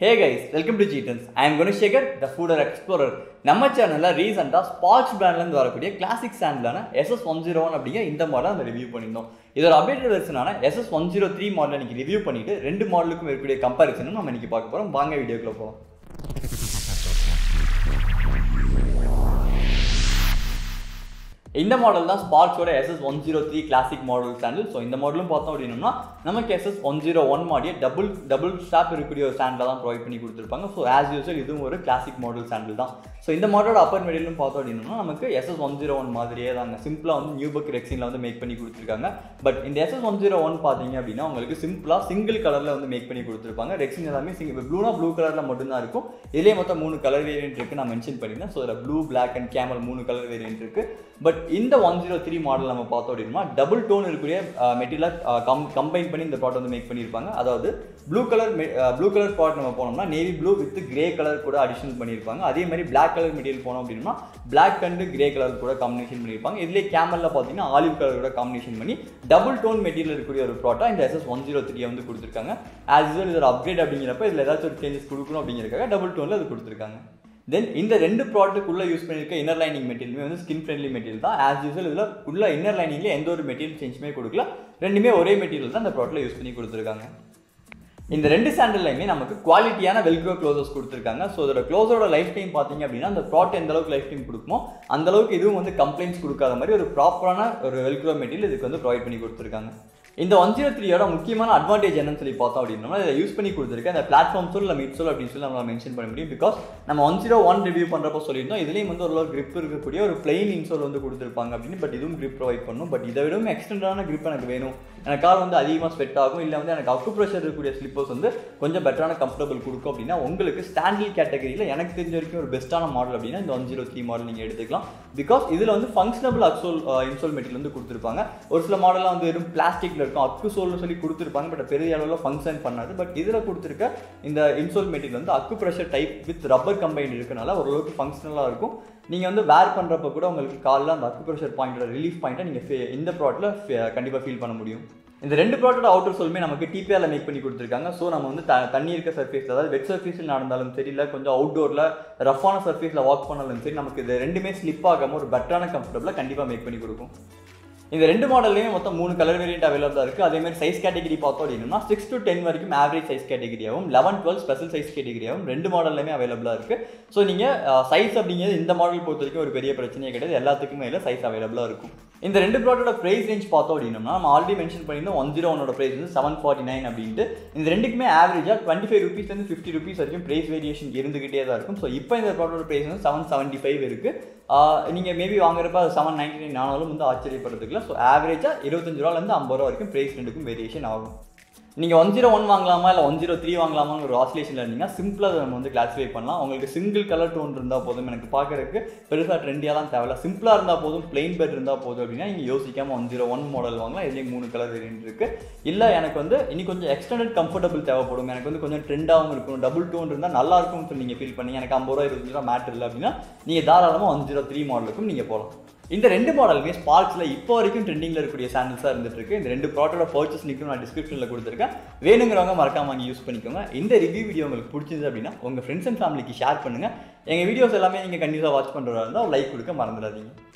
hey guys welcome to ஜீட்டன்ஸ் I am Gunasekar the footer explorer நம்ம சேனலில் ரீசெண்டாக ஸ்பார்க்ஸ் பிராண்ட்லேருந்து வரக்கூடிய கிளாசிக் சாண்டிலான எஸ்எஸ் ஒன் ஜீரோ ஒன் அப்படிங்கிற இந்த மாடல் நம்ம ரிவ்யூ பண்ணியிருந்தோம் இதோட அப்டேட்டட் வெர்ஷனான SS one zero three model இன்னைக்கு ரிவ்யூ பண்ணிட்டு ரெண்டு மாடலுக்கும் இருக்கக்கூடிய கம்பாரிசனும் நம்ம இன்னைக்கு பார்க்க போகிறோம் வாங்க வீடியோக்குள்ள போகலாம் இந்த மாடல் தான் ஸ்பார்க்ஸோட SS one zero three classic model sandal so இந்த மாடலும் பார்த்தோம் அப்படின்னா நமக்கு எஸ்எஸ் ஒன் ஜீரோ ஒன் மாடியே டபுள் டபுள் ஸ்டாப் இருக்கக்கூடிய ஒரு சாண்டில் தான் ப்ரொவைட் பண்ணி கொடுத்துருப்பாங்க ஸோ ஆஸ் யூஸ்வல் இதுவும் ஒரு கிளாசிக் மாடல் சாண்டில் தான் ஸோ இந்த மாடலோட அப்பர் மெடலும் பார்த்தோம் அப்படின்னா நமக்கு எஸ்எஸ் ஒன் ஜீரோ ஒன் மாதிரியே தாங்க சிம்பிளாக வந்து நியூ பக் ரெக்ஸினில் வந்து மேக் பண்ணி கொடுத்துருக்காங்க பட் இந்த எஸ்எஸ் ஒன் ஜீரோ ஒன் பார்த்தீங்க அப்படின்னா உங்களுக்கு சிம்பிளாக சிங்கிள் கலரில் வந்து மேக் பண்ணி கொடுத்துருப்பாங்க ரெக்ஸின் எல்லாமே சிங்கிள் ப்ளூனா ப்ளூ கலரில் மட்டும்தான் இருக்கும் இதுலேயே மொத்தம் மூணு கலர் வேரியன்ட் இருக்குது நான் மென்ஷன் பண்ணியிருந்தேன் ஸோ இதில் ப்ளூ பிளாக் அண்ட் கேமல் மூணு கலர் வேரியன்ட் இருக்குது பட் இந்த ஒன் ஜீரோ த்ரீ மாடல் நம்ம பார்த்தோம் அப்படின்னா டபுள் டோன் இருக்கக்கூடிய மெட்டீரியல் கம் கம்பைன் பண்ணி இந்த ப்ராடக்ட் வந்து மேக் பண்ணியிருப்பாங்க அதாவது blue colour blue colour product நம்ம போனோம்னா navy blue with grey colour கூட அடிஷனல் பண்ணியிருப்பாங்க அதே மாதிரி பிளாக் கலர் மெட்டீரியல் போனோம் அப்படின்னா பிளாக் அண்ட் கிரே கலர் கூட காம்பினேஷன் பண்ணியிருப்பாங்க இதுலேயே கேமலில் பார்த்தீங்கன்னா ஆலிவ் கலர் கூட காம்பினேஷன் பண்ணி டபுள் டோன் மெட்டீரியல் இருக்கக்கூடிய ஒரு ப்ராடக்ட் இந்த எஸ்எஸ் ஒன் ஜீரோ த்ரீ வந்து கொடுத்துருக்காங்க ஆஸ் யூஸ்வல் இது ஒரு அப்கிரேட் அப்படிங்கிறப்ப இதில் ஏதாச்சும் ஒரு சேஞ்சஸ் கொடுக்கணும் அப்படிங்கிறக்காக டபுள் டோனில் அது கொடுத்துருக்காங்க தென் இந்த ரெண்டு ப்ராடக்ட்டுக்குள்ளே யூஸ் பண்ணியிருக்க இன்னர் லைனிங் மெட்டீரியலுமே வந்து ஸ்கின் ஃப்ரெண்ட்லி மெட்டீரியல் தான் ஆஸ் யூஸ்வல் இதில் உள்ள இன்னர் லைனிங்கில் எந்த ஒரு மெட்டீரியல் சேஞ்சுமே கொடுக்கல ரெண்டுமே ஒரே மெட்டீரியல் தான் இந்த ப்ராடக்ட்டில் யூஸ் பண்ணி கொடுத்துருக்காங்க இந்த ரெண்டு சாண்டல்லையுமே நமக்கு குவாலிட்டியான வெல்க்ரோ க்ளோசஸ் கொடுத்துருக்காங்க ஸோ இதோட க்ளோஸரோட லைஃப் டைம் பார்த்தீங்க அப்படின்னா அந்த ப்ராடக்ட் எந்த அளவுக்கு லைஃப் டைம் கொடுக்குமோ அந்த அளவுக்கு இதுவும் வந்து கம்ப்ளைண்ட்ஸ் கொடுக்காத மாதிரி ஒரு ப்ராப்பரான ஒரு வெல்க்ரோ மெட்டீரியல் இதுக்கு வந்து ப்ரொவைட் பண்ணி கொடுத்துருக்காங்க இந்த ஒன் ஜீரோ த்ரீயோட முக்கியமான அட்வான்டேஜ் என்னன்னு சொல்லி பார்த்தோம் அப்படின்னா இதை யூஸ் பண்ணி கொடுத்துருக்க அந்த பிளாட்ஃபார்ம் சொல் இல்லை மிட் சொல் அப்படின்னு சொல்லி நம்ம மென்ஷன் பண்ண முடியும் பிகாஸ் நம்ம ஒன் ஜீரோ ஒன் ரிவ்யூ பண்ணுறப்போ சொல்லியிருந்தோம் இதுலேயும் வந்து ஒரு கிரிப் இருக்கக்கூடிய ஒரு பிளெயின் இன்சோல் வந்து கொடுத்துருப்பாங்க அப்படின்னு பட் இதுவும் கிரிப் ப்ரொவைட் பண்ணும் பட் இதை விடவும் எக்ஸ்டெண்டான கிரிப் எனக்கு வேணும் எனக்கு கால் வந்து அதிகமாக ஸ்வெட் ஆகும் இல்லை வந்து எனக்கு அக்கு ப்ரெஷர் இருக்கக்கூடிய ஸ்லிப்பர்ஸ் வந்து கொஞ்சம் பெட்டரான கம்ஃபர்டபுள் கொடுக்கும் அப்படின்னா உங்களுக்கு ஸ்டாண்டில் கேட்டகரியில் எனக்கு தெரிஞ்ச வரைக்கும் ஒரு பெஸ்ட்டான மாடல் அப்படின்னா இந்த ஒன் ஜீரோ த்ரீ மாடல் நீங்கள் எடுத்துக்கலாம் பிகாஸ் இதில் வந்து ஃபங்க்ஷனபிள் அக்சோல் இன்சோல் மெட்டீரியல் வந்து கொடுத்துருப்பாங்க ஒரு சில மாடலாம் வந்து வெறும் பிளாஸ்டிக்கில் இருக்கும் அக்கு சோல்னு சொல்லி கொடுத்துருப்பாங்க பட் பெரிய அளவில் ஃபங்க்ஷன் பண்ணாது பட் இதில் கொடுத்துருக்க இந்த இன்சோல் மெட்டீரியல் வந்து acupressure type with rubber combine இருக்கனால ஓரளவுக்கு ஃபங்க்ஷனலாக இருக்கும் நீங்கள் வந்து வேர் பண்ணுறப்ப கூட உங்களுக்கு காலில் அந்த அக்கு ப்ரெஷர் பாயிண்டோட ரிலீஃப் பாயிண்ட்டை நீங்கள் இந்த ப்ராடக்ட்டில் கண்டிப்பாக ஃபீல் பண்ண முடியும் இந்த ரெண்டு ப்ராடக்ட் அவுட்டர் சொல்லுமே நமக்கு டிபிஆரில் மேக் பண்ணி கொடுத்துருக்காங்க ஸோ நம்ம வந்து த தண்ணி இருக்க சர்ஃபேஸ் அதாவது வெட் சர்ஃபேஸில் நடந்தாலும் சரி இல்லை கொஞ்சம் அவுட்டோரில் ரஃபான சர்ஃபேஸில் வாக் பண்ணாலும் சரி நமக்கு இது ரெண்டுமே ஸ்லிப் ஆகாமல் ஒரு பெட்டரான கம்ஃபர்டபுளாக கண்டிப்பாக மேக் பண்ணி கொடுக்கும் இந்த ரெண்டு மாடல்லையுமே மொத்தம் மூணு கலர் வேரியன்ட் அவைலபிளாக இருக்குது அதே மாதிரி சைஸ் கேட்டகரி பார்த்தோம் அப்படின்னா சிக்ஸ் டு டென் வரைக்கும் ஆவரேஜ் சைஸ் கேட்டகரியாகவும் லெவன் டுவெல் ஸ்பெஷல் சைஸ் கேட்டகரியாகவும் ரெண்டு மாடல்லையுமே அவைலபிளாக இருக்குது ஸோ நீங்கள் சைஸ் அப்படிங்கிறது இந்த மாடல் பொறுத்த வரைக்கும் ஒரு பெரிய பிரச்சனையே கிடையாது எல்லாத்துக்குமே இல்லை சைஸ் அவைலபிளாக இருக்கும் இந்த ரெண்டு ப்ராடக்டோட ப்ரைஸ் ரேஞ்ச் பார்த்தோம் அப்படின்னா நம்ம ஆல்ரெடி மென்ஷன் பண்ணியிருந்தோம் ஒன் ஜீரோ ஒனோட ப்ரைஸ் வந்து செவன் ஃபார்ட்டி நைன் அப்படின்ட்டு இந்த ரெண்டுக்குமே ஆவரேஜாக டுவெண்ட்டி ஃபைவ் ருபீஸ்லேருந்து ஃபிஃப்டி ருபீஸ் வரைக்கும் ப்ரைஸ் வேரியேஷன் இருந்துகிட்டே தான் இருக்கும் ஸோ இப்போ இந்த ப்ராடக்டோட ப்ரைஸ் வந்து செவன் செவன்ட்டி ஃபைவ் இருக்குது நீங்கள் மேபி வாங்குறப்ப அது செவன் நைன்டி நைன் ஆனாலும் வந்து ஆச்சரியப்படுறதுக்குல ஸோ ஆவரேஜாக இருபத்தஞ்சு ரூபாலேருந்து ஐம்பது ரூபா வரைக்கும் ப்ரைஸ் ரெண்டுக்கும் வேரியேஷன் ஆகும் நீங்கள் ஒன் ஜீரோ ஒன் வாங்கலாமா இல்லை ஒன் ஜீரோ த்ரீ வாங்கலாமான்னு ஒரு ஆசிலேஷனில் இருந்தீங்கன்னா சிம்பிளாக நம்ம வந்து கிளாஸிஃபை பண்ணலாம் உங்களுக்கு சிங்கிள் கலர் டோன் இருந்தால் போதும் எனக்கு பார்க்குறதுக்கு பெருசாக ட்ரெண்டியாலாம் தேவையில்ல சிம்பிளாக இருந்தால் போதும் பிளெயின் பெட் இருந்தால் போதும் அப்படின்னா நீங்கள் யோசிக்காமல் ஒன் ஜீரோ ஒன் மாடல் வாங்கலாம் இதுலேயும் மூணு கலர் வேரியன்ட் இருக்குது இல்லை எனக்கு வந்து இனி கொஞ்சம் எக்ஸ்டெண்டட் கம்ஃபர்டபுள் தேவைப்படும் எனக்கு வந்து கொஞ்சம் ட்ரெண்டாகவும் இருக்கும் டபுள் டோன் இருந்தால் நல்லா இருக்கும்னு சொல்லி நீங்கள் ஃபீல் பண்ணி எனக்கு ஐம்பது ரூபா இருபது ரூபா மேட் இல்லை அப்படின்னா நீங்கள் தாராளமாக ஒன் ஜீரோ த்ரீ மாடலுக்கும் நீங்கள் போகலாம் இந்த ரெண்டு மாடலுமே ஸ்பார்க்ஸில் இப்போ வரைக்கும் ட்ரெண்டிங்கில் இருக்கக்கூடிய சாண்டல்ஸாக இருந்துட்டு இருக்கு இந்த ரெண்டு ப்ராடக்டோட பர்ச்சேஸ் லிங்க்கும் நான் டிஸ்கிரிப்ஷனில் கொடுத்துருக்கேன் வேணுங்கிறவங்க மறக்காம வாங்கி யூஸ் பண்ணிக்கோங்க இந்த ரிவ்யூ வீடியோ உங்களுக்கு பிடிச்சிருந்தது அப்படின்னா உங்கள் ஃப்ரெண்ட்ஸ் அண்ட் ஃபேமிலிக்கு ஷேர் பண்ணுங்கள் எங்கள் வீடியோஸ் எல்லாமே நீங்கள் கண்டிப்பாக வாட்ச் பண்ணுறதா இருந்தால் லைக் கொடுக்க மறந்துடாதீங்க